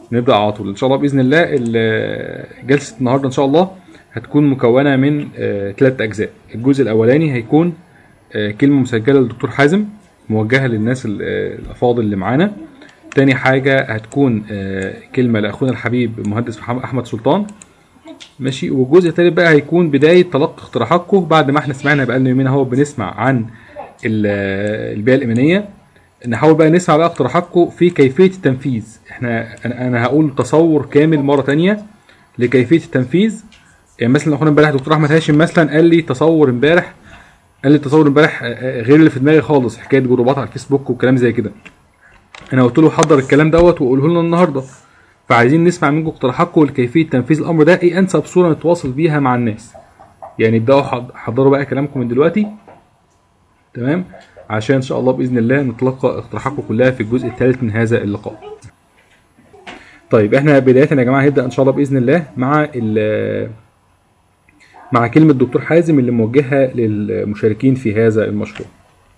نبدا على طول ان شاء الله باذن الله ال- جلسه النهارده ان شاء الله هتكون مكونه من ثلاث اجزاء الجزء الاولاني هيكون آه، كلمه مسجله للدكتور حازم موجهه للناس ال- آه، الافاضل اللي معانا تاني حاجه هتكون آه، كلمه لاخونا الحبيب المهندس محمد احمد سلطان ماشي والجزء الثالث بقى هيكون بدايه تلقي اقتراحاتكم بعد ما احنا سمعنا بقالنا يومين اهو بنسمع عن ال- آه، البيئه الايمانيه نحاول بقى نسمع بقى اقتراحاتكم في كيفيه التنفيذ احنا انا أنا هقول تصور كامل مره تانية لكيفيه التنفيذ يعني مثلا اخونا امبارح دكتور احمد هاشم مثلا قال لي تصور امبارح قال لي تصور امبارح آه، آه، غير اللي في دماغي خالص حكايه جروبات على الفيسبوك وكلام زي كده انا قلت له حضر الكلام دوت وقوله لنا النهارده فعايزين نسمع منكم اقتراحاتكم لكيفيه تنفيذ الامر ده ايه انسب صوره نتواصل بيها مع الناس يعني ابداوا حض- حضروا بقى كلامكم من دلوقتي تمام عشان ان شاء الله باذن الله نتلقى اقتراحاتكم كلها في الجزء الثالث من هذا اللقاء طيب احنا بدايه يا جماعه هنبدا ان شاء الله باذن الله مع ال- مع كلمه دكتور حازم اللي موجهه للمشاركين في هذا المشروع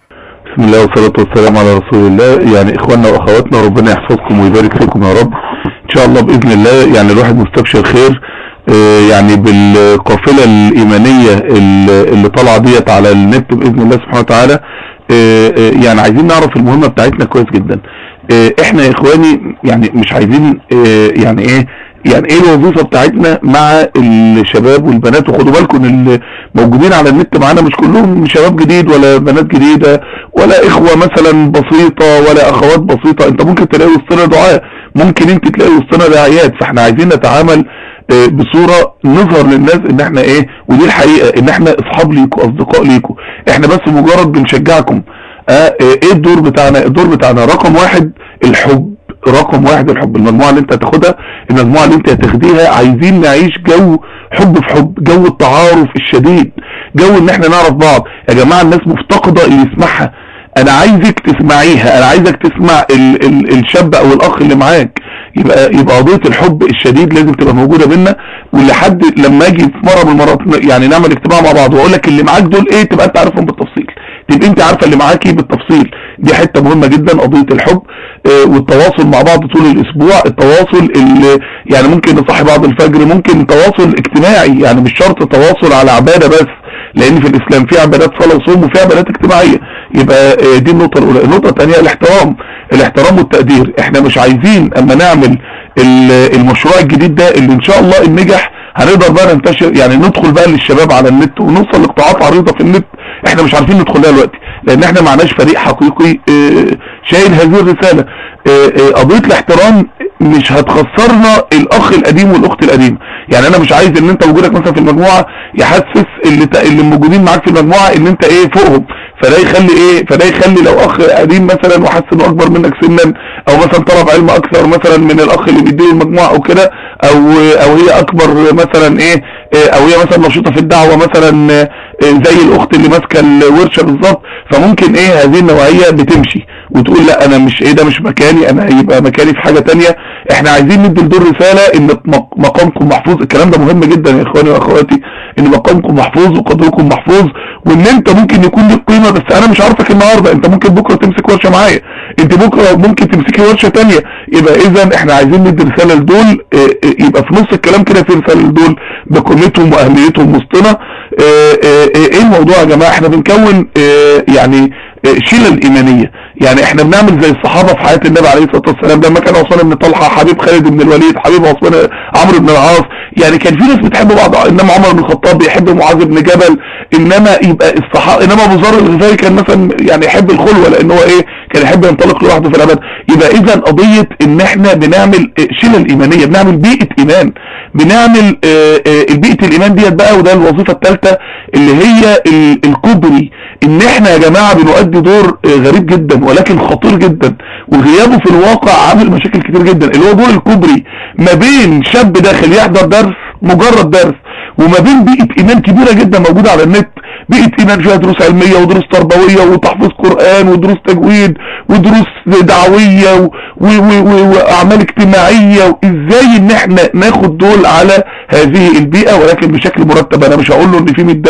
بسم الله والصلاة والسلام على رسول الله يعني اخواننا واخواتنا ربنا يحفظكم ويبارك فيكم يا رب ان شاء الله باذن الله يعني الواحد مستبشر خير آه، يعني بالقافلة الايمانية اللي اللي طالعة ديت على النت باذن الله سبحانه وتعالى آه، آه، يعني عايزين نعرف المهمة بتاعتنا كويس جدا آه، احنا يا اخواني يعني مش عايزين آه، يعني ايه يعني ايه الوظيفة بتاعتنا مع الشباب والبنات وخدوا بالكم ان اللي موجودين على النت معانا مش كلهم شباب جديد ولا بنات جديدة ولا اخوة مثلا بسيطة ولا اخوات بسيطة انت ممكن تلاقي وسطنا دعاء ممكن انت تلاقي وسطنا داعيات فاحنا عايزين نتعامل آه، بصورة نظهر للناس ان احنا ايه ودي الحقيقة ان احنا اصحاب ليكوا اصدقاء ليكوا احنا بس مجرد بنشجعكم آه، آه، ايه الدور بتاعنا الدور بتاعنا رقم واحد الحب رقم واحد الحب المجموعة اللي انت هتاخدها المجموعة اللي انت هتاخديها عايزين نعيش جو حب في حب جو التعارف الشديد جو ان احنا نعرف بعض يا جماعة الناس مفتقدة اللي يسمعها انا عايزك تسمعيها انا عايزك تسمع ال ال الشاب او الاخ اللي معاك يبقى يبقى قضيه الحب الشديد لازم تبقى موجوده بينا ولحد لما اجي في مره من المرات يعني نعمل اجتماع مع بعض واقول لك اللي معاك دول ايه تبقى انت عارفهم بالتفصيل تبقى انت عارفه اللي معاكي بالتفصيل دي حته مهمه جدا قضيه الحب آه، والتواصل مع بعض طول الاسبوع التواصل اللي يعني ممكن نصحي بعض الفجر ممكن تواصل اجتماعي يعني مش شرط تواصل على عباده بس لان في الاسلام في عبادات صلاه وصوم وفي عبادات اجتماعيه يبقى آه، دي النقطه الاولى النقطه الثانيه الاحترام الاحترام والتقدير احنا مش عايزين اما نعمل ال- المشروع الجديد ده اللي ان شاء الله ان نجح هنقدر بقى ننتشر يعني ندخل بقى للشباب على النت ونوصل لقطاعات عريضه في النت احنا مش عارفين ندخل لها دلوقتي لان احنا معناش فريق حقيقي آه، شايل هذه الرساله آه، آه، قضيه الاحترام مش هتخسرنا الاخ القديم والاخت القديمه يعني انا مش عايز ان انت وجودك مثلا في المجموعه يحسس اللي ت... اللي موجودين معاك في المجموعه ان انت ايه فوقهم فده يخلي ايه فده يخلي لو اخ قديم مثلا وحس انه اكبر منك سنا او مثلا طلب علم اكثر مثلا من الاخ اللي بيديه المجموعه او كده او او هي اكبر مثلا ايه إيه، او هي مثلا نشيطه في الدعوه مثلا آه، زي الاخت اللي ماسكه الورشه بالظبط فممكن ايه هذه النوعيه بتمشي وتقول لا انا مش ايه ده مش مكاني انا يبقى مكاني في حاجه تانية احنا عايزين ندي لدول رساله ان مق- مقامكم محفوظ الكلام ده مهم جدا يا اخواني واخواتي ان مقامكم محفوظ وقدركم محفوظ وان انت ممكن يكون لك قيمه بس انا مش عارفك النهارده انت ممكن بكره تمسك ورشه معايا انت بكره ممكن تمسكي ورشه تانية يبقى اذا احنا عايزين ندي رساله لدول اه، اه، يبقى في نص الكلام كده في رساله لدول بقيمتهم واهميتهم وسطنا اه، اه، اه، ايه الموضوع يا جماعه احنا بنكون اه، يعني اه، شلل ايمانيه يعني احنا بنعمل زي الصحابه في حياه النبي عليه الصلاه والسلام لما كان عثمان بن طلحه حبيب خالد بن الوليد حبيب عثمان عمرو بن العاص يعني كان في ناس بتحب بعض انما عمر بن الخطاب بيحب معاذ بن جبل انما يبقى الصحابه انما ابو ذر الغفاري كان مثلا يعني يحب الخلوه لان هو ايه كان يحب ينطلق لوحده في الابد يبقى اذا قضيه ان احنا بنعمل اه، شلل ايمانيه بنعمل بيئه ايمان بنعمل اه، اه، البيئه الايمان ديت بقى وده الوظيفه الثالثه اللي هي ال- الكبري ان احنا يا جماعه بنؤدي دور اه، غريب جدا ولكن خطير جدا وغيابه في الواقع عامل مشاكل كتير جدا اللي هو دور الكبري ما بين شاب داخل يحضر درس مجرد درس وما بين بيئه ايمان كبيره جدا موجوده على النت بيئه ايمان فيها دروس علميه ودروس تربويه وتحفيظ قران ودروس تجويد ودروس دعويه و- و- و- و- واعمال اجتماعيه وازاي ان احنا ناخد دول على هذه البيئه ولكن بشكل مرتب انا مش هقول له ان في 100 درس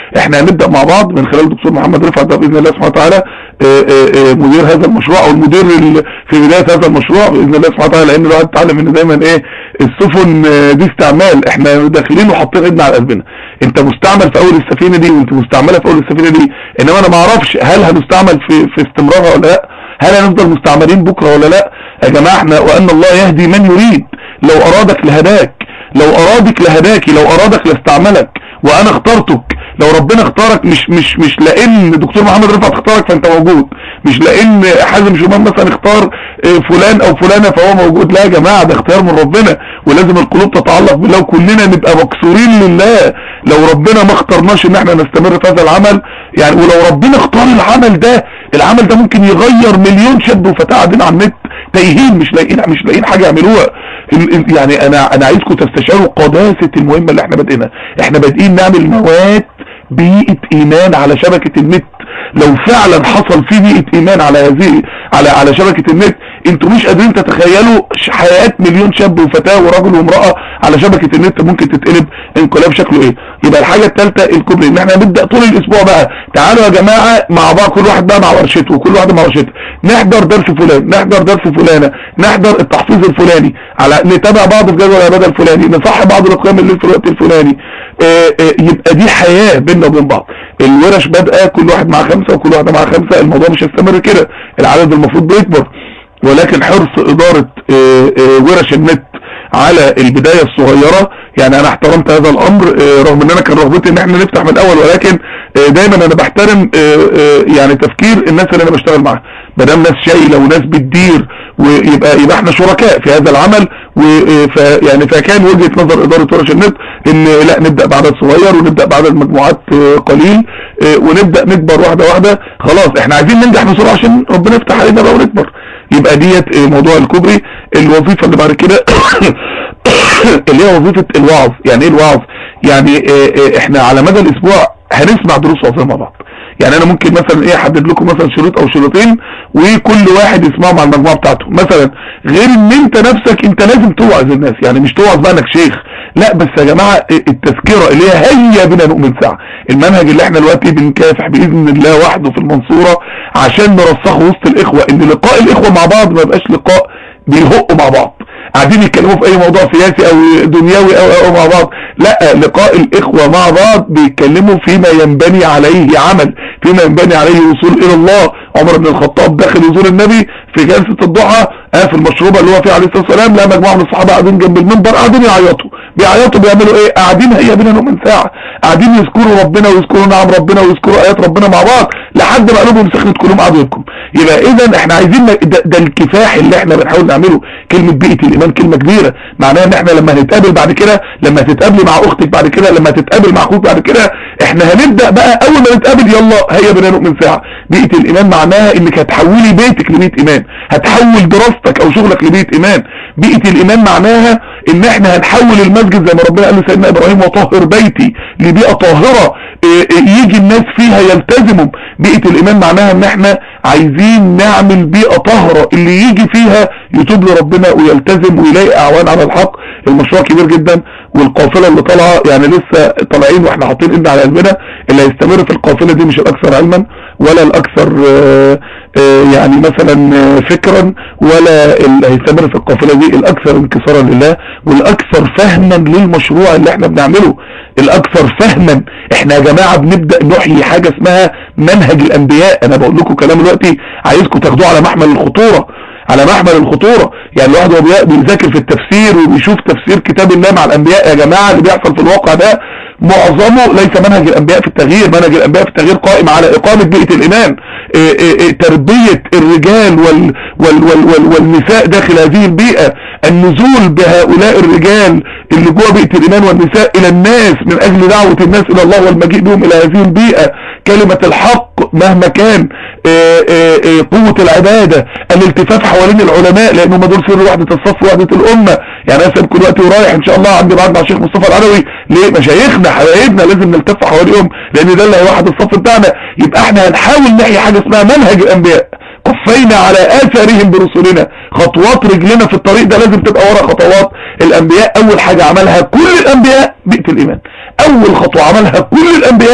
احنا هنبدا مع بعض من خلال الدكتور محمد رفعت ده باذن الله سبحانه وتعالى آه، آه، آه، مدير هذا المشروع او المدير ال- في بدايه هذا المشروع باذن الله سبحانه وتعالى لان الواحد اتعلم ان دايما ايه السفن آه، دي استعمال احنا داخلين وحاطين ايدنا على قلبنا انت مستعمل في اول السفينه دي وانت مستعمله في اول السفينه دي انما انا ما اعرفش هل هنستعمل في في استمرارها ولا لا هل هنفضل مستعملين بكره ولا لا يا جماعه احنا وان الله يهدي من يريد لو ارادك لهداك لو ارادك لهداك لو ارادك لاستعملك وانا اخترتك لو ربنا اختارك مش مش مش لان دكتور محمد رفعت اختارك فانت موجود مش لان حازم شومان مثلا اختار اه، فلان او فلانه فهو موجود لا يا جماعه ده اختيار من ربنا ولازم القلوب تتعلق بالله وكلنا نبقى مكسورين لله لو ربنا ما اخترناش ان احنا نستمر في هذا العمل يعني ولو ربنا اختار العمل ده العمل ده ممكن يغير مليون شاب وفتاة قاعدين على النت تايهين مش لاقيين مش لاقيين حاجه يعملوها ال- ال- يعني انا انا عايزكم تستشعروا قداسه المهمه اللي احنا بادئينها احنا بادئين نعمل مواد بيئه ايمان على شبكه النت لو فعلا حصل في بيئه ايمان على هذه على على شبكه النت انتوا مش قادرين تتخيلوا ش- حياه مليون شاب وفتاه ورجل وامراه على شبكه النت ممكن تتقلب انقلاب شكله ايه يبقى الحاجه الثالثه الكوبري ان احنا نبدا طول الاسبوع بقى تعالوا يا جماعه مع بعض كل واحد بقى مع ورشته وكل واحد مع ورشته نحضر درس فلان نحضر درس فلانه نحضر التحفيظ الفلاني على نتابع بعض في جدول العباده الفلاني نصح بعض القيام الليل في الوقت الفلاني آه، آه، يبقى دي حياه بيننا وبين بعض الورش بادئه كل واحد مع خمسه وكل واحده مع خمسه الموضوع مش هيستمر كده العدد المفروض بيكبر ولكن حرص اداره آه، آه، ورش النت على البداية الصغيرة يعني انا احترمت هذا الامر آه، رغم ان انا كان رغبتي ان احنا نفتح من الاول ولكن آه، دايما انا بحترم آه، آه، يعني تفكير الناس اللي انا بشتغل معاها ما دام ناس شايله وناس بتدير ويبقى يبقى احنا شركاء في هذا العمل و آه، ف يعني فكان وجهه نظر اداره ورش النت ان لا نبدا بعدد صغير ونبدا بعدد مجموعات آه، قليل آه، ونبدا نكبر واحده واحده خلاص احنا عايزين ننجح بسرعه عشان ربنا يفتح علينا بقى ونكبر يبقى ديت آه، موضوع الكوبري الوظيفه اللي بعد كده اللي هي وظيفه الوعظ يعني ايه الوعظ يعني آه، آه، احنا على مدى الاسبوع هنسمع دروس وعظيه مع بعض يعني انا ممكن مثلا ايه احدد لكم مثلا شريط او شريطين وكل واحد يسمعه مع المجموعه بتاعته مثلا غير ان انت نفسك انت لازم توعظ الناس يعني مش توعظ بقى انك شيخ لا بس يا جماعه التذكره اللي هي هيا بنا نؤمن ساعه المنهج اللي احنا دلوقتي بنكافح باذن الله وحده في المنصوره عشان نرسخه وسط الاخوه ان لقاء الاخوه مع بعض ما يبقاش لقاء بيهقوا مع بعض قاعدين يتكلموا في اي موضوع سياسي او دنيوي او, أو مع بعض لا لقاء الاخوة مع بعض بيتكلموا فيما ينبني عليه عمل فيما ينبني عليه وصول الى الله عمر بن الخطاب داخل يزور النبي في جلسة الضحى آه في المشروبة اللي هو فيه عليه الصلاة والسلام لا مجموعة من الصحابة قاعدين جنب المنبر قاعدين يعيطوا بيعيطوا بيعملوا ايه قاعدين هيا بنا نؤمن ساعة قاعدين يذكروا ربنا ويذكروا نعم ربنا ويذكروا ايات ربنا مع بعض لحد ما قلوبهم سخنت كلهم قعدوا يبكم يبقى اذا احنا عايزين ن- ده, ده الكفاح اللي احنا بنحاول نعمله كلمة بيئة الايمان كلمة كبيرة معناها ان احنا لما هنتقابل بعد كده لما تتقابلي مع اختك بعد كده لما تتقابل مع اخوك بعد كده احنا هنبدأ بقى اول ما نتقابل يلا هيا بنا نؤمن ساعة بيئة الايمان معناها انك هتحولي بيتك لبيئة ايمان هتحول دراستك او شغلك لبيئة ايمان بيئة الايمان معناها ان احنا هنحول المسجد زي ما ربنا قال لسيدنا ابراهيم وطهر بيتي لبيئة طاهرة إيه إيه يجي الناس فيها يلتزموا بيئة الايمان معناها ان احنا عايزين نعمل بيئة طاهرة اللي يجي فيها يتوب لربنا ويلتزم ويلاقي اعوان على الحق المشروع كبير جدا والقافلة اللي طالعة يعني لسه طالعين واحنا حاطين ايدنا على قلبنا اللي هيستمر في القافلة دي مش الاكثر علما ولا الاكثر آه، آه، يعني مثلا آه، فكرا ولا اللي هيستمر في القافلة دي الاكثر انكسارا لله والاكثر فهما للمشروع اللي احنا بنعمله الاكثر فهما احنا يا جماعة بنبدأ نحيي حاجة اسمها منهج الانبياء انا بقول لكم كلام دلوقتي عايزكم تاخدوه على محمل الخطورة على محمل الخطورة يعني الواحد وهو بي- بيذاكر في التفسير وبيشوف تفسير كتاب الله مع الانبياء يا جماعة اللي بيحصل في الواقع ده معظمه ليس منهج الانبياء في التغيير منهج الانبياء في التغيير قائم على اقامة بيئة الايمان إيه إيه إيه تربية الرجال وال وال وال وال والنساء داخل هذه البيئة النزول بهؤلاء الرجال اللي جوه بيئة الايمان والنساء الى الناس من اجل دعوة الناس الى الله والمجيء بهم الى هذه البيئة كلمة الحق مهما كان إيه إيه إيه قوة العبادة الالتفاف حوالين العلماء لانهم دول سر وحدة الصف وحدة الامة يعني انا سايب كل وقت ورايح ان شاء الله عندي بعد مع الشيخ مصطفى العلوي ليه مشايخنا حبايبنا لازم نلتف حواليهم لان ده اللي هيوحد الصف بتاعنا يبقى احنا هنحاول نحيي حاجة اسمها منهج الانبياء قفينا على اثارهم برسلنا خطوات رجلنا في الطريق ده لازم تبقى ورا خطوات الانبياء اول حاجة عملها كل الانبياء بيئة الايمان اول خطوة عملها كل الانبياء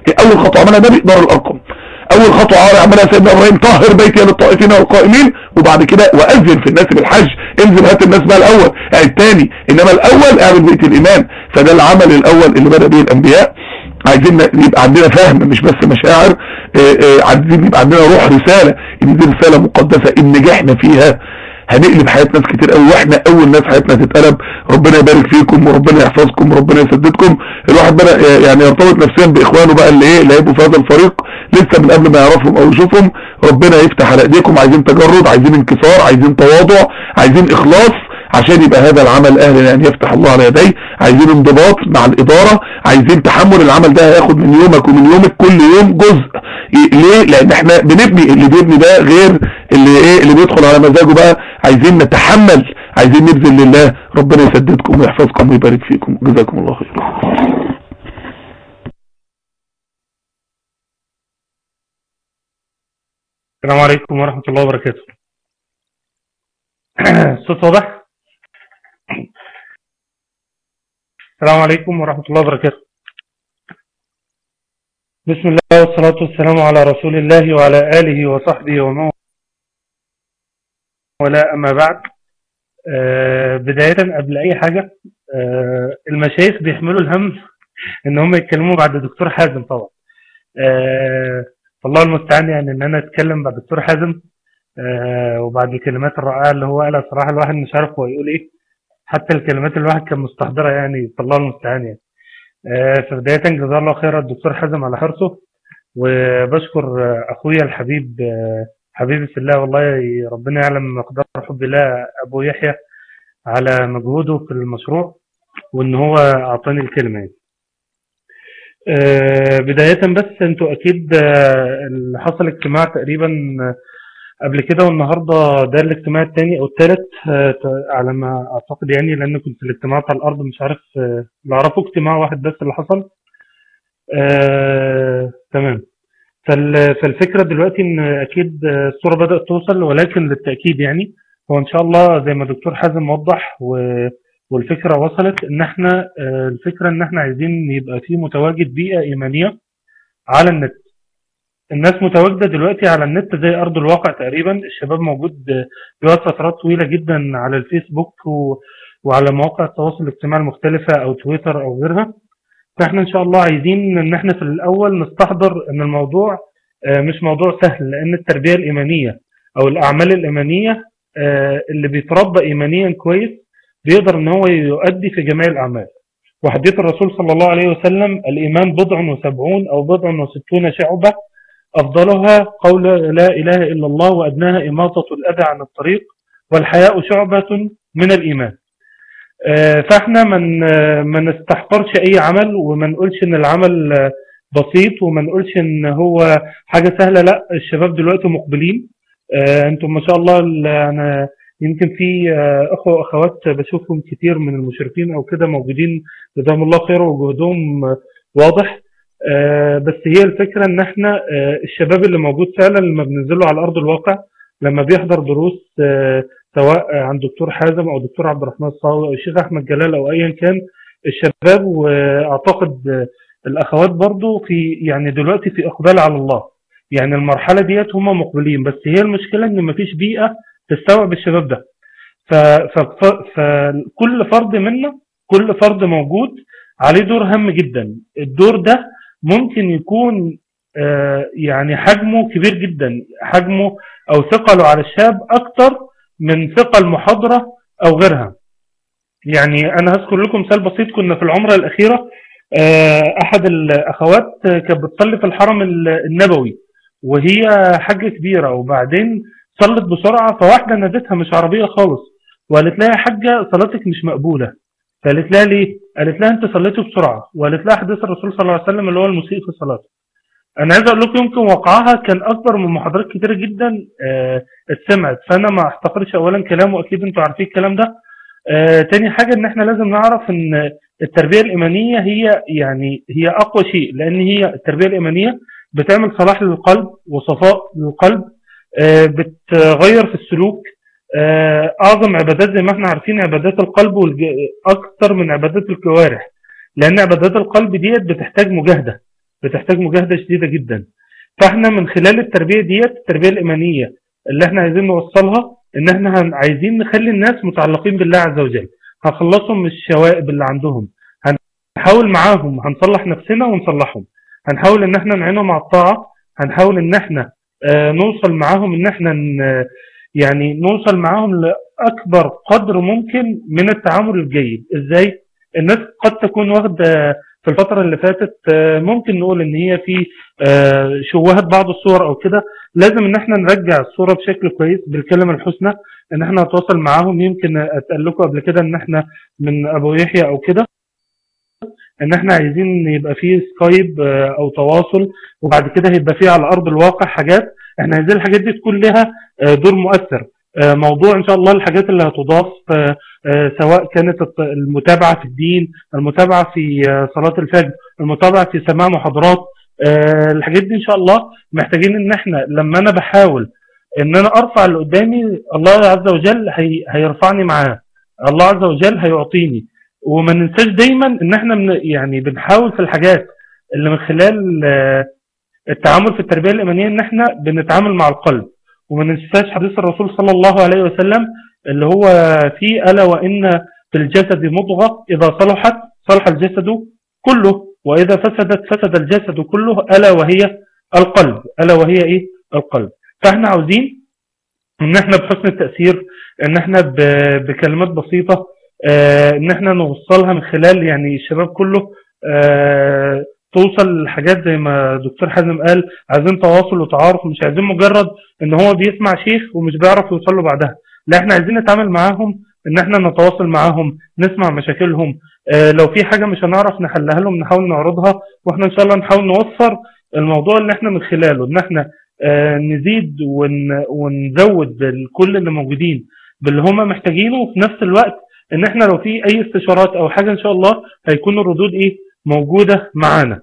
اول خطوه عملها النبي دار الارقم اول خطوه عملها سيدنا ابراهيم طهر بيتي للطائفين والقائمين وبعد كده واذن في الناس بالحج انزل هات الناس بقى الاول يعني الثاني انما الاول اعمل بيت الايمان فده العمل الاول اللي بدا به الانبياء عايزين يبقى عندنا فهم مش بس مشاعر آه، آه، عايزين يبقى عندنا روح رسالة ان دي رسالة مقدسة ان نجحنا فيها هنقلب حياة ناس كتير قوي واحنا اول ناس حياتنا تتقلب ربنا يبارك فيكم وربنا يحفظكم وربنا يسددكم الواحد بدأ يعني يرتبط نفسيا باخوانه بقى اللي ايه اللي هيبقوا في هذا الفريق لسه من قبل ما يعرفهم او يشوفهم ربنا يفتح على ايديكم عايزين تجرد عايزين انكسار عايزين تواضع عايزين اخلاص عشان يبقى هذا العمل اهل ان يفتح الله على يديه عايزين انضباط مع الادارة عايزين تحمل العمل ده هياخد من يومك ومن يومك كل يوم جزء ليه لان احنا بنبني اللي بيبني ده غير اللي ايه اللي بيدخل على مزاجه بقى عايزين نتحمل عايزين نبذل لله ربنا يسددكم ويحفظكم ويبارك فيكم جزاكم الله خير السلام عليكم ورحمة الله وبركاته الصوت واضح السلام عليكم ورحمة الله وبركاته بسم الله والصلاة والسلام على رسول الله وعلى آله وصحبه ومن ولا أما بعد آه بداية قبل أي حاجة آه المشايخ بيحملوا الهم إن هم يتكلموا بعد الدكتور حازم طبعا آه فالله المستعان يعني إن أنا أتكلم بعد الدكتور حازم آه وبعد الكلمات الرائعة اللي هو قالها صراحة الواحد مش عارف هو يقول إيه حتى الكلمات اللي الواحد كان مستحضرة يعني فالله المستعان يعني آه فبداية جزاه الله خير الدكتور حازم على حرصه وبشكر آه أخويا الحبيب آه حبيبي في الله والله ربنا يعلم مقدار حب الله أبو يحيى على مجهوده في المشروع وإن هو أعطاني الكلمة يعني. آه بداية بس انتوا أكيد آه اللي حصل اجتماع تقريبا قبل كده والنهاردة ده الاجتماع الثاني أو الثالث آه على ما أعتقد يعني لأن كنت في الاجتماع بتاع الأرض مش عارف اللي أعرفه اجتماع واحد بس اللي حصل تمام فالفكرة دلوقتي ان اكيد الصورة بدأت توصل ولكن للتأكيد يعني هو ان شاء الله زي ما الدكتور حازم وضح والفكرة وصلت ان احنا الفكرة ان احنا عايزين يبقى في متواجد بيئة ايمانية على النت الناس متواجدة دلوقتي على النت زي ارض الواقع تقريبا الشباب موجود بيقعد فترات طويلة جدا على الفيسبوك و... وعلى مواقع التواصل الاجتماعي المختلفة او تويتر او غيرها فاحنا ان شاء الله عايزين ان احنا في الاول نستحضر ان الموضوع مش موضوع سهل لان التربية الايمانية او الاعمال الايمانية اللي بيتربى ايمانيا كويس بيقدر ان هو يؤدي في جميع الاعمال وحديث الرسول صلى الله عليه وسلم الايمان بضع وسبعون او بضع وستون شعبة افضلها قول لا اله الا الله وادناها اماطة الاذى عن الطريق والحياء شعبة من الايمان فاحنا من ما نستحقرش اي عمل وما نقولش ان العمل بسيط وما نقولش ان هو حاجة سهلة لا الشباب دلوقتي مقبلين انتم ما شاء الله انا يمكن في اخوة واخوات بشوفهم كتير من المشرفين او كده موجودين جزاهم الله خير وجهدهم واضح بس هي الفكرة ان احنا الشباب اللي موجود فعلا لما بننزله على ارض الواقع لما بيحضر دروس سواء عن دكتور حازم او دكتور عبد الرحمن الصاوي او الشيخ احمد جلال او ايا كان الشباب واعتقد الاخوات برضو في يعني دلوقتي في اقبال على الله يعني المرحلة ديت هم مقبلين بس هي المشكلة ان مفيش بيئة تستوعب الشباب ده فكل فرد منا كل فرد موجود عليه دور هام جدا الدور ده ممكن يكون يعني حجمه كبير جدا حجمه او ثقله على الشاب اكتر من ثقة المحاضرة او غيرها يعني انا هذكر لكم مثال بسيط كنا في العمرة الاخيرة احد الاخوات كانت بتصلي في الحرم النبوي وهي حاجة كبيرة وبعدين صلت بسرعة فواحدة نادتها مش عربية خالص وقالت لها يا حاجة صلاتك مش مقبولة قالت لها ليه قالت لها انت صليتي بسرعة وقالت لها حديث الرسول صلى الله عليه وسلم اللي هو المسيء في صلاته انا عايز اقول لكم يمكن وقعها كان اكبر من محاضرات كتيرة جدا اه اتسمعت فانا ما احتقرش اولا كلامه اكيد انتوا عارفين الكلام ده اه تاني حاجة ان احنا لازم نعرف ان التربية الايمانية هي يعني هي اقوى شيء لان هي التربية الايمانية بتعمل صلاح للقلب وصفاء للقلب اه بتغير في السلوك اعظم عبادات زي ما احنا عارفين عبادات القلب اكثر من عبادات الجوارح لان عبادات القلب ديت بتحتاج مجاهدة بتحتاج مجاهده شديده جدا فاحنا من خلال التربيه ديت التربيه الايمانيه اللي احنا عايزين نوصلها ان احنا هن- عايزين نخلي الناس متعلقين بالله عز وجل هنخلصهم من الشوائب اللي عندهم هنحاول معاهم هنصلح نفسنا ونصلحهم هنحاول ان احنا نعينهم على الطاعه هنحاول ان احنا آه، نوصل معاهم ان احنا ن- يعني نوصل معاهم لاكبر قدر ممكن من التعامل الجيد ازاي الناس قد تكون واخده في الفتره اللي فاتت آه، ممكن نقول ان هي في آه، شوهت بعض الصور او كده لازم ان احنا نرجع الصوره بشكل كويس بالكلمه الحسنى ان احنا نتواصل معاهم يمكن اتقال لكم قبل كده ان احنا من ابو يحيى او كده ان احنا عايزين يبقى فيه سكايب آه، او تواصل وبعد كده هيبقى فيه على ارض الواقع حاجات احنا عايزين الحاجات دي تكون لها آه، دور مؤثر آه، موضوع ان شاء الله الحاجات اللي هتضاف آه، آه، سواء كانت الت- المتابعه في الدين المتابعه في آه، صلاه الفجر المتابعه في سماع محاضرات آه، الحاجات دي ان شاء الله محتاجين ان احنا لما انا بحاول ان انا ارفع اللي قدامي الله عز وجل هي هيرفعني معاه الله عز وجل هيعطيني وما ننساش دايما ان احنا من يعني بنحاول في الحاجات اللي من خلال آه، التعامل في التربيه الايمانيه ان احنا بنتعامل مع القلب وما ننساش حديث الرسول صلى الله عليه وسلم اللي هو فيه الا وان في الجسد مضغه اذا صلحت صلح الجسد كله واذا فسدت فسد الجسد كله الا وهي القلب الا وهي ايه القلب فاحنا عاوزين ان احنا بحسن التاثير ان احنا ب- بكلمات بسيطه آه، ان احنا نوصلها من خلال يعني الشباب كله آه، توصل لحاجات زي ما دكتور حازم قال عايزين تواصل وتعارف مش عايزين مجرد ان هو بيسمع شيخ ومش بيعرف يوصل له بعدها لا احنا عايزين نتعامل معاهم ان احنا نتواصل معاهم نسمع مشاكلهم اه لو في حاجه مش هنعرف نحلها لهم نحاول نعرضها واحنا ان شاء الله نحاول نوفر الموضوع اللي احنا من خلاله ان احنا اه نزيد ون ونزود كل اللي موجودين باللي هم محتاجينه وفي نفس الوقت ان احنا لو في اي استشارات او حاجه ان شاء الله هيكون الردود ايه موجوده معانا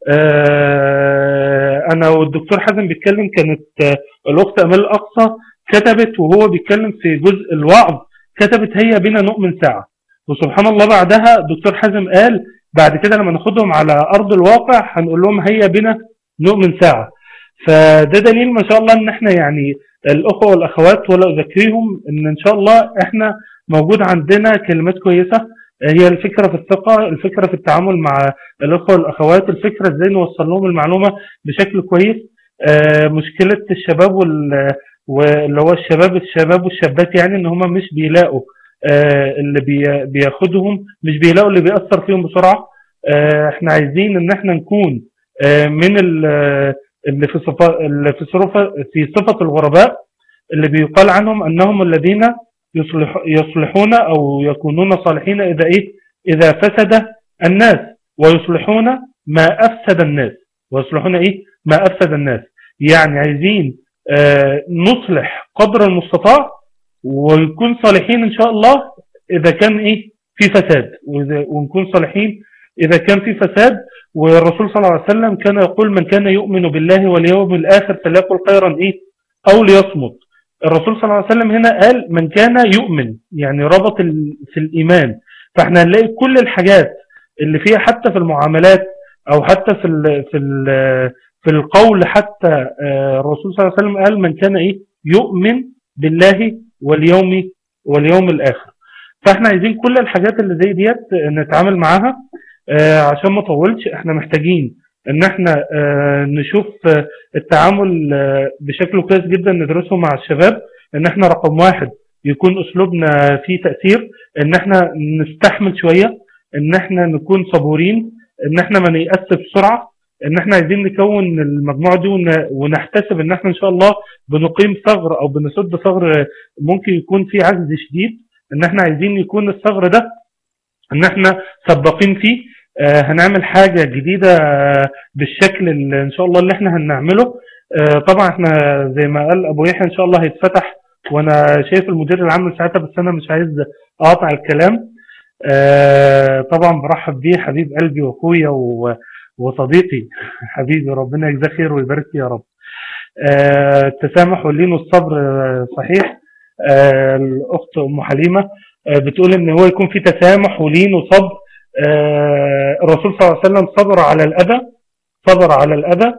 آه، انا والدكتور حازم بيتكلم كانت آه، الاخت امال الاقصى كتبت وهو بيتكلم في جزء الوعظ كتبت هي بنا نؤمن ساعه وسبحان الله بعدها دكتور حازم قال بعد كده لما ناخدهم على ارض الواقع هنقول لهم هيا بنا نؤمن ساعه فده دليل ما شاء الله ان احنا يعني الاخوه والاخوات ولا اذكرهم ان ان شاء الله احنا موجود عندنا كلمات كويسه هي الفكره في الثقه الفكره في التعامل مع الاخوه والاخوات الفكره ازاي نوصل لهم المعلومه بشكل كويس آه، مشكله الشباب وال واللي هو الشباب الشباب والشابات يعني ان هم مش بيلاقوا آه، اللي بي- بياخدهم مش بيلاقوا اللي بيأثر فيهم بسرعه آه، احنا عايزين ان احنا نكون آه، من ال- اللي في صفه اللي في صفه في صفه الغرباء اللي بيقال عنهم انهم الذين يصلح يصلحون او يكونون صالحين اذا ايه اذا فسد الناس ويصلحون ما افسد الناس ويصلحون ايه ما افسد الناس يعني عايزين آه نصلح قدر المستطاع ونكون صالحين ان شاء الله اذا كان ايه في فساد وإذا- ونكون صالحين اذا كان في فساد والرسول صلى الله عليه وسلم كان يقول من كان يؤمن بالله واليوم الاخر فليقل خيرا ايه او ليصمت الرسول صلى الله عليه وسلم هنا قال من كان يؤمن يعني ربط ال- في الايمان فاحنا هنلاقي كل الحاجات اللي فيها حتى في المعاملات او حتى في ال في ال في القول حتى آه، الرسول صلى الله عليه وسلم قال من كان ايه يؤمن بالله واليوم واليوم الاخر فاحنا عايزين كل الحاجات اللي زي ديت نتعامل معاها آه، عشان ما اطولش احنا محتاجين ان احنا آه، نشوف آه، التعامل آه، بشكل كويس جدا ندرسه مع الشباب ان احنا رقم واحد يكون اسلوبنا فيه تاثير ان احنا نستحمل شويه ان احنا نكون صبورين ان احنا ما نيأس بسرعه ان احنا عايزين نكون المجموعه دي ون- ونحتسب ان احنا ان شاء الله بنقيم ثغر او بنسد ثغر ممكن يكون فيه عجز شديد ان احنا عايزين يكون الثغر ده ان احنا سباقين فيه آه، هنعمل حاجه جديده آه، بالشكل اللي ان شاء الله اللي احنا هنعمله آه، طبعا احنا زي ما قال ابو يحيى ان شاء الله هيتفتح وانا شايف المدير العام من ساعتها بس انا مش عايز اقطع الكلام آه، طبعا برحب بيه حبيب قلبي واخويا و- وصديقي حبيبي ربنا يجزاه خير ويبارك فيه يا رب آه، التسامح واللين والصبر آه، صحيح آه، الاخت ام حليمه آه، بتقول ان هو يكون في تسامح ولين وصبر آه، الرسول صلى الله عليه وسلم صبر على الاذى صبر على الأذى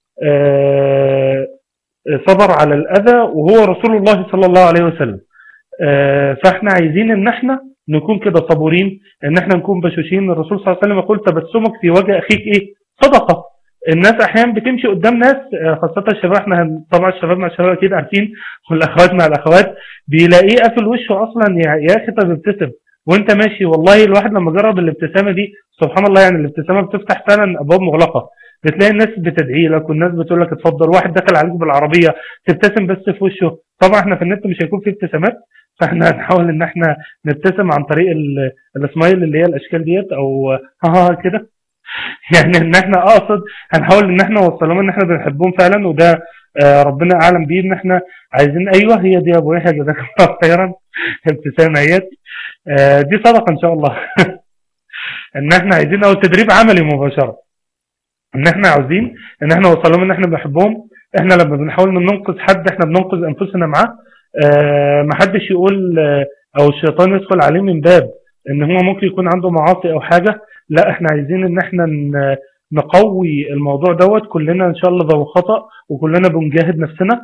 آه، صبر على الأذى وهو رسول الله صلى الله عليه وسلم آه، فاحنا عايزين ان احنا نكون كده صبورين ان احنا نكون بشوشين الرسول صلى الله عليه وسلم يقول تبسمك في وجه اخيك ايه صدقة الناس احيانا بتمشي قدام ناس آه، خاصة الشباب احنا هن- طبعا الشباب مع الشباب اكيد عارفين والاخوات مع الاخوات بيلاقيه قافل وشه اصلا يا يا اخي طب ابتسم وانت ماشي والله الواحد لما جرب الابتسامة دي سبحان الله يعني الابتسامة بتفتح فعلا ابواب مغلقة بتلاقي الناس بتدعي لك والناس بتقول لك اتفضل واحد دخل عليك بالعربية تبتسم بس في وشه طبعا احنا في النت مش هيكون في ابتسامات فاحنا هنحاول ان احنا نبتسم عن طريق ال- السمايل اللي هي الاشكال ديت او ها ها كده يعني ان احنا اقصد هنحاول ان احنا نوصل لهم ان احنا بنحبهم فعلا وده آه، ربنا اعلم بيه ان احنا عايزين ايوه هي دي يا ابو يحيى جزاك الله خيرا ابتسامه اهيت آه، دي صدقه ان شاء الله ان احنا عايزين او تدريب عملي مباشره ان احنا عاوزين ان احنا نوصل لهم ان احنا بنحبهم احنا لما بنحاول ننقذ حد احنا بننقذ انفسنا معاه آه، محدش يقول آه، او الشيطان يدخل عليه من باب ان هو ممكن يكون عنده معاصي او حاجه لا احنا عايزين ان احنا ن- نقوي الموضوع دوت كلنا ان شاء الله ذو خطأ وكلنا بنجاهد نفسنا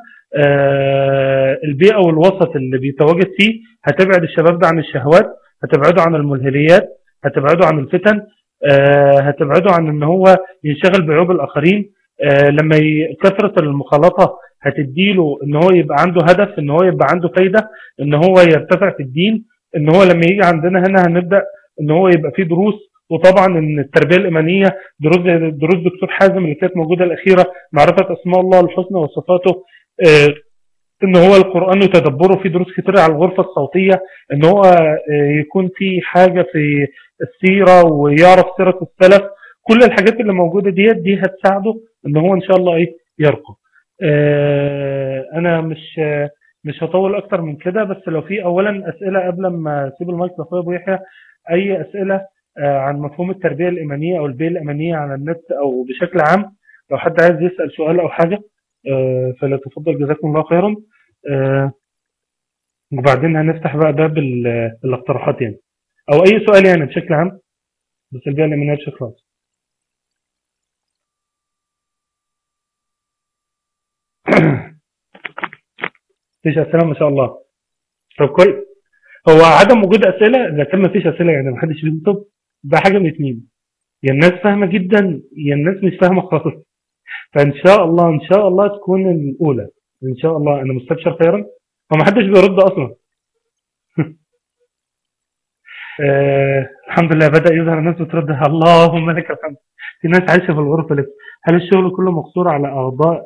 آه، البيئة والوسط اللي بيتواجد فيه هتبعد الشباب ده عن الشهوات هتبعده عن الملهيات هتبعده عن الفتن آه، هتبعده عن ان هو ينشغل بعيوب الاخرين آه، لما ي- كثرة المخالطة هتديله ان هو يبقى عنده هدف ان هو يبقى عنده فايدة ان هو يرتفع في الدين ان هو لما يجي عندنا هنا هنبدأ ان هو يبقى فيه دروس وطبعا ان التربيه الايمانيه دروس زي دروس دكتور حازم اللي كانت موجوده الاخيره معرفه اسماء الله الحسنى وصفاته آه، ان هو القران وتدبره في دروس كتير على الغرفه الصوتيه ان هو آه، يكون في حاجه في السيره ويعرف سيره السلف كل الحاجات اللي موجوده ديت دي هتساعده ان هو ان شاء الله ايه يرقى آه، انا مش آه، مش هطول اكتر من كده بس لو في اولا اسئله قبل ما اسيب المايك لاخويا ابو يحيى اي اسئله آه، عن مفهوم التربيه الايمانيه او البيئه الايمانيه على النت او بشكل عام لو حد عايز يسال سؤال او حاجه آه، فليتفضل جزاكم الله خيرا آه، وبعدين هنفتح بقى باب ال- الاقتراحات يعني او اي سؤال يعني بشكل عام بس البيئه الايمانيه بشكل عام مفيش اسئله ما شاء الله طب كويس هو عدم وجود اسئله اذا كان مفيش اسئله يعني محدش بيكتب ده حاجه من اتنين يا الناس فاهمه جدا يا الناس مش فاهمه خالص فان شاء الله ان شاء الله تكون الاولى ان شاء الله انا مستبشر خيرا هو محدش بيرد اصلا آه الحمد لله بدا يظهر الناس بترد اللهم لك الحمد في ناس عايشه في الغرفه لسه هل الشغل كله مقصور على اعضاء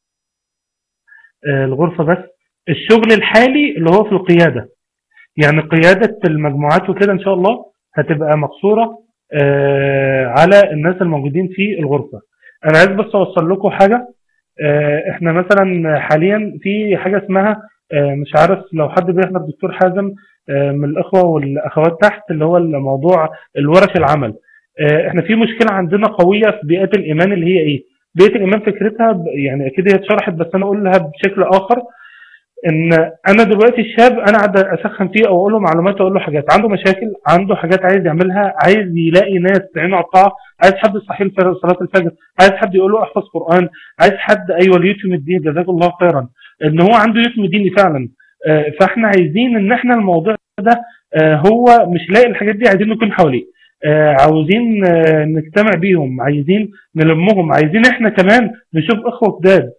آه الغرفه بس الشغل الحالي اللي هو في القياده يعني قياده المجموعات وكده ان شاء الله هتبقى مقصوره آه على الناس الموجودين في الغرفه انا عايز بس اوصل لكم حاجه آه احنا مثلا حاليا في حاجه اسمها آه مش عارف لو حد بيحضر دكتور حازم آه من الاخوه والاخوات تحت اللي هو الموضوع الورش العمل آه احنا في مشكله عندنا قويه في بيئه الايمان اللي هي ايه بيئه الايمان فكرتها ب- يعني اكيد هي اتشرحت بس انا اقولها بشكل اخر ان انا دلوقتي الشاب انا قاعد اسخن فيه او اقول له معلومات اقول له حاجات عنده مشاكل عنده حاجات عايز يعملها عايز يلاقي ناس تعينه على الطاعه عايز حد يصحيه الفجر صلاه الفجر عايز حد يقول له احفظ قران عايز حد ايوه اليوتيوب الدين جزاك الله خيرا ان هو عنده يوتيوب ديني فعلا آه، فاحنا عايزين ان احنا الموضوع ده آه، هو مش لاقي الحاجات دي عايزين نكون حواليه آه، عاوزين آه، نجتمع بيهم عايزين نلمهم عايزين احنا كمان نشوف اخوه جداد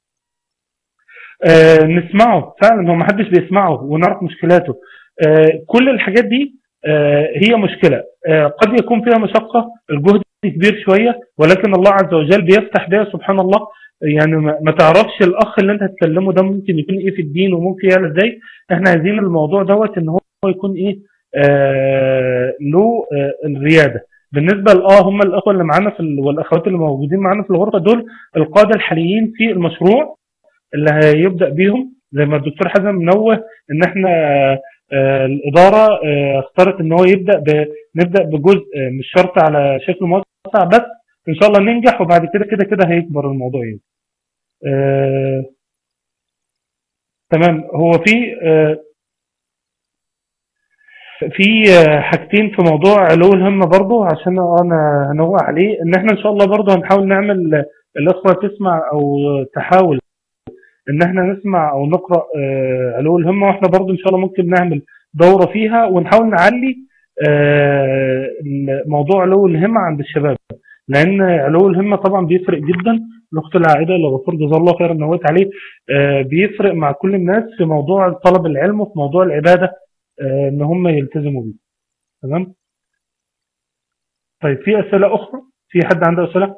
آه، نسمعه فعلا هو محدش بيسمعه ونعرف مشكلاته آه، كل الحاجات دي آه، هي مشكلة آه، قد يكون فيها مشقة الجهد كبير شوية ولكن الله عز وجل بيفتح بها سبحان الله يعني ما ما تعرفش الأخ اللي أنت هتكلمه ده ممكن يكون إيه في الدين وممكن يعمل إزاي إحنا عايزين الموضوع دوت إن هو يكون إيه آه له آه الريادة بالنسبة لآه هم الأخوة اللي معانا في ال- والأخوات اللي موجودين معانا في الغرفة دول القادة الحاليين في المشروع اللي هيبدأ بيهم زي ما الدكتور حازم منوه ان احنا آه، الإدارة آه، اختارت ان هو يبدأ ب... نبدأ بجزء آه، مش شرط على شكل موسع بس ان شاء الله ننجح وبعد كده كده كده هيكبر الموضوع يعني آه، تمام هو في آه، في آه، حاجتين في موضوع علو الهمة برضو عشان انا هنوه عليه ان احنا ان شاء الله برضو هنحاول نعمل آه، الاخوة تسمع او تحاول ان احنا نسمع او نقرأ آه، علو الهمة واحنا برضو ان شاء الله ممكن نعمل دورة فيها ونحاول نعلي آه، موضوع علو الهمة عند الشباب لان علو الهمة طبعا بيفرق جدا الاخت العائدة اللي غفور جزاه الله خيرا نويت عليه آه، بيفرق مع كل الناس في موضوع طلب العلم وفي موضوع العبادة آه، ان هم يلتزموا بيه تمام طيب في اسئله اخرى في حد عنده اسئله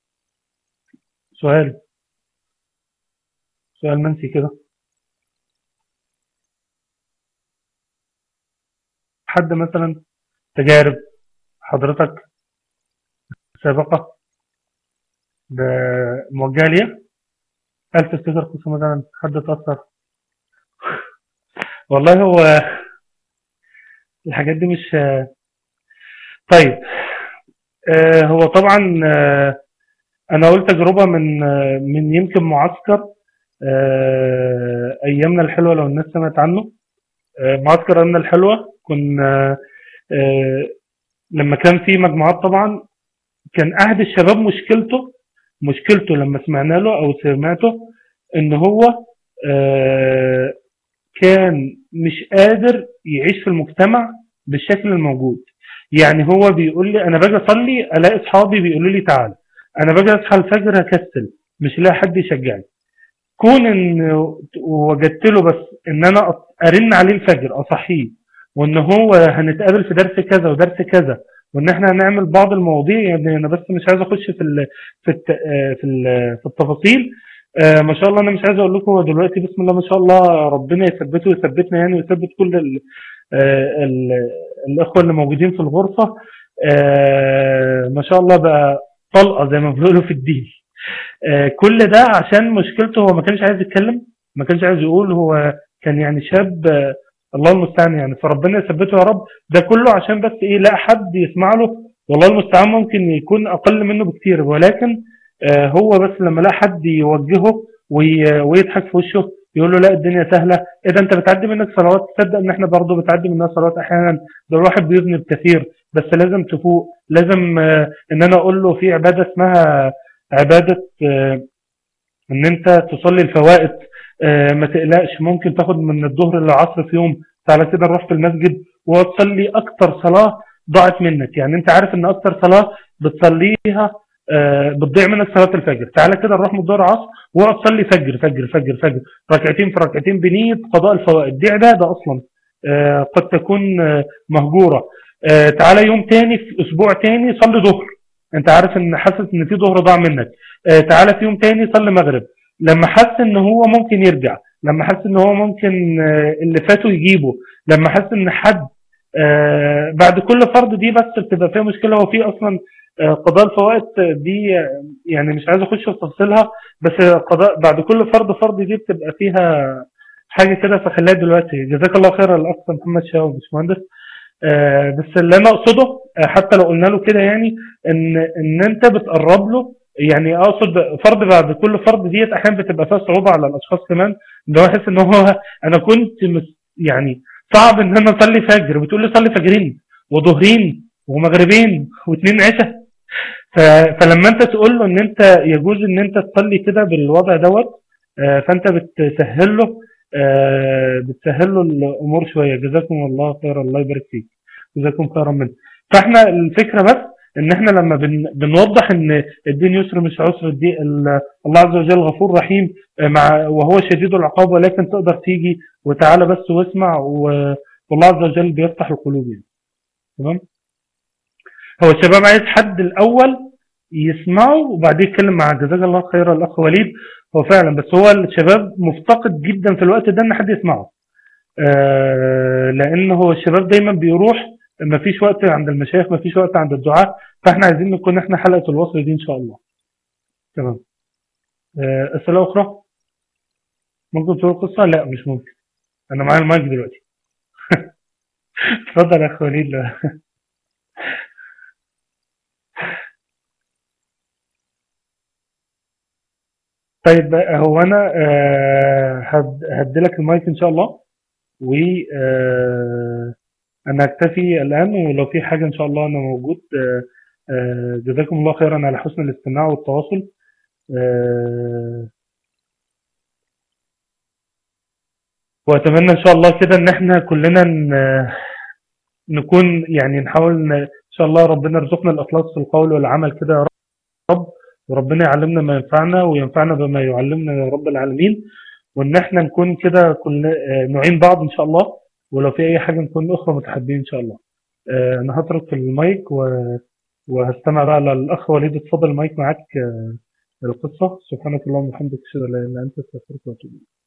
سؤال سؤال منسي كده حد مثلا تجارب حضرتك سابقة ده موجهة ليه هل تفتكر قصة مثلا حد اتأثر والله هو الحاجات دي مش طيب آه، هو طبعا آه، انا قلت تجربة من آه، من يمكن معسكر آه، ايامنا الحلوة لو الناس سمعت عنه آه، معسكر ايامنا الحلوة كنا آه، لما كان في مجموعات طبعا كان احد الشباب مشكلته مشكلته لما سمعنا له او سمعته ان هو آه، كان مش قادر يعيش في المجتمع بالشكل الموجود يعني هو بيقول لي انا باجي اصلي الاقي اصحابي بيقولوا لي تعالى انا باجي اصحى الفجر هكسل مش لاقي حد يشجعني كون ان وجدت له بس ان انا أط- ارن عليه الفجر اصحيه وان هو هنتقابل في درس كذا ودرس كذا وان احنا هنعمل بعض المواضيع يعني انا بس مش عايز اخش في ال في الت آه، في ال- في التفاصيل آه، ما شاء الله انا مش عايز اقول لكم هو دلوقتي بسم الله ما شاء الله ربنا يثبته ويثبتنا يعني ويثبت كل ال آه، ال- الاخوه اللي موجودين في الغرفه آه، ما شاء الله بقى طلقه زي ما بيقولوا في الدين آه، كل ده عشان مشكلته هو ما كانش عايز يتكلم ما كانش عايز يقول هو كان يعني شاب آه، الله المستعان يعني فربنا يثبته يا رب ده كله عشان بس ايه لا حد يسمع له والله المستعان ممكن يكون اقل منه بكتير ولكن آه، هو بس لما لا حد يوجهه وي- ويضحك في وشه يقول له لا الدنيا سهله ايه ده انت بتعدي منك صلوات تصدق ان احنا برضه بتعدي مننا صلوات احيانا ده الواحد بيذنب كثير بس لازم تفوق لازم آه، ان انا اقول له في عباده اسمها عباده آه، ان انت تصلي الفوائد آه، ما تقلقش ممكن تاخد من الظهر للعصر في يوم تعالى كده نروح في المسجد وتصلي اكتر صلاه ضاعت منك يعني انت عارف ان اكتر صلاه بتصليها آه، بتضيع منك صلاه الفجر تعالى كده نروح من الظهر عصر واقعد صلي فجر فجر فجر فجر ركعتين في ركعتين بنيه قضاء الفوائد دي عباده اصلا آه، قد تكون آه، مهجوره آه، تعالى يوم تاني في اسبوع تاني صلي ظهر انت عارف ان حاسس ان في ظهر ضاع منك آه، تعالى في يوم تاني صلي مغرب لما حس ان هو ممكن يرجع لما حس ان هو ممكن آه، اللي فاته يجيبه لما حس ان حد آه، بعد كل فرض دي بس بتبقى فيها مشكله هو في اصلا آه، قضاء الفوائد دي آه، يعني مش عايز اخش في تفاصيلها بس آه، قضاء بعد كل فرض فرض دي بتبقى فيها حاجه كده فخليها دلوقتي جزاك الله خير الاخ محمد شاو باشمهندس آه، بس اللي انا اقصده آه، حتى لو قلنا له كده يعني ان ان انت بتقرب له يعني اقصد فرض بعد كل فرض ديت احيانا بتبقى فيها صعوبه على الاشخاص كمان اللي هو يحس ان هو انا كنت مس- يعني صعب ان انا اصلي فجر بتقول لي صلي فجرين وظهرين ومغربين واثنين عشاء ف- فلما انت تقول له ان انت يجوز ان انت تصلي كده بالوضع دوت آه، فانت بتسهل له آه، بتسهل له الامور شويه جزاكم الله خير الله يبارك فيك جزاكم خيرا منه فاحنا الفكره بس ان احنا لما بن بنوضح ان الدين يسر مش عسر الدين ال- الله عز وجل غفور رحيم آه، مع وهو شديد العقاب ولكن تقدر تيجي وتعالى بس واسمع و- والله عز وجل بيفتح القلوب يعني تمام هو الشباب عايز حد الاول يسمعه وبعدين يتكلم مع جزاك الله خير الاخ وليد هو فعلا بس هو الشباب مفتقد جدا في الوقت ده ان حد يسمعه آه لان هو الشباب دايما بيروح ما فيش وقت عند المشايخ ما فيش وقت عند الدعاء فاحنا عايزين نكون احنا حلقه الوصل دي ان شاء الله تمام آه اسئله اخرى ممكن تقول قصه لا مش ممكن انا معايا المايك دلوقتي اتفضل يا اخ وليد طيب هو انا آه، هد- هديلك المايك ان شاء الله و آه، انا اكتفي الان ولو في حاجه ان شاء الله انا موجود آه، آه، جزاكم الله خيرا على حسن الاستماع والتواصل آه، واتمنى ان شاء الله كده ان احنا كلنا ن- نكون يعني نحاول ن- ان شاء الله ربنا يرزقنا الاخلاص في القول والعمل كده يا رب وربنا يعلمنا ما ينفعنا وينفعنا بما يعلمنا يا رب العالمين وان احنا نكون كده كل آه، نعين بعض ان شاء الله ولو في اي حاجه نكون اخرى متحابين ان شاء الله آه، انا هترك المايك و- وهستمع بقى للاخ وليد اتفضل المايك معاك آه، القصه سبحانك اللهم وبحمدك اشهد ان لا اله الا انت استغفرك واتوب اليك